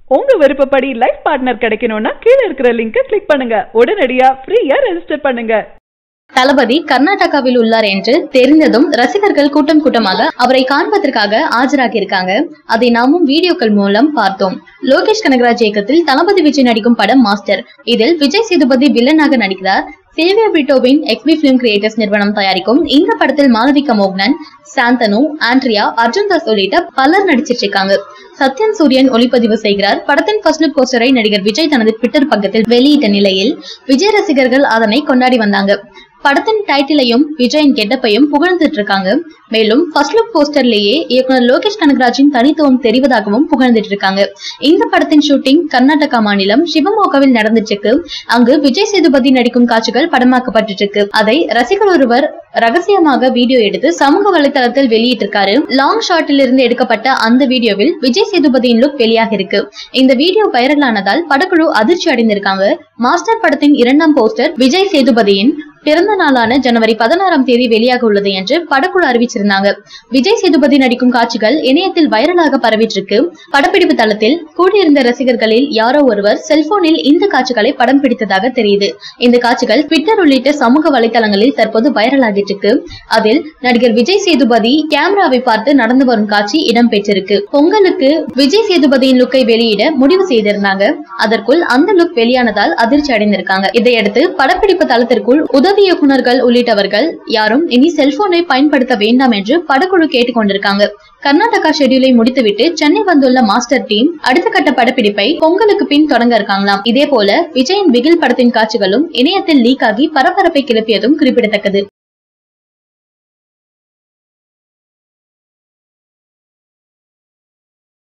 உங்க விருப்பப்படி life partner கிடைக்கணும்னா கீழே இருக்கிற லிங்கை கிளிக் பண்ணுங்க உடனடியா ஃப்ரீயா ரெஜிஸ்டர் பண்ணுங்க தளபதி கர்நாடகாவில் உள்ளார் என்று தெரிந்ததும் ரசிகர்கள் கூட்டம் கூட்டமாக அவரை காண்பதற்காக ஆஜராகியிருக்காங்க அதை நாமும் வீடியோக்கள் மூலம் பார்த்தோம் லோகேஷ் கனகராஜ் இயக்கத்தில் தளபதி விஜய் நடிக்கும் படம் மாஸ்டர் இதில் விஜய் சேதுபதி வில்லனாக நடிக்கிறார் சேவியா பிரிட்டோவின் எக்ஸ்பி பிலிம் கிரியேட்டர்ஸ் நிறுவனம் தயாரிக்கும் இந்த படத்தில் மாளவிகா மோகனன் சாந்தனு ஆண்ட்ரியா அர்ஜுன் தாஸ் உள்ளிட்ட பலர் நடிச்சிட்டு இருக்காங்க சத்யன் சூரியன் ஒளிப்பதிவு செய்கிறார் படத்தின் ஃபர்ஸ்ட் லுக் போஸ்டரை நடிகர் விஜய் தனது ட்விட்டர் பக்கத்தில் வெளியிட்ட நிலையில் விஜய் ரசிகர்கள் அதனை கொண்டாடி வந்தாங்க படத்தின் டைட்டிலையும் விஜயின் கெட்டப்பையும் புகழ்ந்துட்டு இருக்காங்க மேலும் ஃபர்ஸ்ட் லுக் போஸ்டர்லேயே இயக்குனர் லோகேஷ் கனகராஜின் தனித்துவம் தெரிவதாகவும் புகழ்ந்துட்டு இருக்காங்க இந்த படத்தின் ஷூட்டிங் கர்நாடகா மாநிலம் சிவமோகாவில் நடந்துட்டு இருக்கு அங்கு விஜய் சேதுபதி நடிக்கும் காட்சிகள் படமாக்கப்பட்டு இருக்கு அதை ரசிகர் ஒருவர் ரகசியமாக வீடியோ எடுத்து சமூக வலைதளத்தில் வெளியிட்டிருக்காரு லாங் ஷாட்டில் இருந்து எடுக்கப்பட்ட அந்த வீடியோவில் விஜய் சேதுபதியின் லுக் வெளியாக இருக்கு இந்த வீடியோ வைரல் ஆனதால் படக்குழு அதிர்ச்சி அடைந்திருக்காங்க மாஸ்டர் படத்தின் இரண்டாம் போஸ்டர் விஜய் சேதுபதியின் பிறந்த நாளான ஜனவரி பதினாறாம் தேதி வெளியாக உள்ளது என்று படக்குழு அறிவிச்சிருந்தாங்க விஜய் சேதுபதி நடிக்கும் காட்சிகள் இணையத்தில் வைரலாக பரவிட்டு இருக்கு படப்பிடிப்பு தளத்தில் கூடியிருந்த ரசிகர்களில் யாரோ ஒருவர் செல்போனில் இந்த காட்சிகளை படம் பிடித்ததாக தெரியுது இந்த காட்சிகள் ட்விட்டர் உள்ளிட்ட சமூக வலைதளங்களில் தற்போது வைரலாகிட்டு இருக்கு அதில் நடிகர் விஜய் சேதுபதி கேமராவை பார்த்து நடந்து வரும் காட்சி இடம்பெற்றிருக்கு பொங்கலுக்கு விஜய் சேதுபதியின் லுக்கை வெளியிட முடிவு செய்திருந்தாங்க அதற்குள் அந்த லுக் வெளியானதால் அதிர்ச்சி அடைந்திருக்காங்க இதையடுத்து படப்பிடிப்பு தளத்திற்குள் உதவி இயக்குனர்கள் உள்ளிட்டவர்கள் யாரும் இனி செல்போனை பயன்படுத்த வேண்டாம் என்று படக்குழு கேட்டுக் கொண்டிருக்காங்க கர்நாடகா ஷெட்யூலை முடித்துவிட்டு சென்னை வந்துள்ள மாஸ்டர் டீம் அடுத்த கட்ட படப்பிடிப்பை பொங்கலுக்கு பின் தொடங்க இருக்காங்களாம் இதே போல விஜயின் பிகில் படத்தின் காட்சிகளும் இணையத்தில் லீக் ஆகி பரபரப்பை கிளப்பியதும் குறிப்பிடத்தக்கது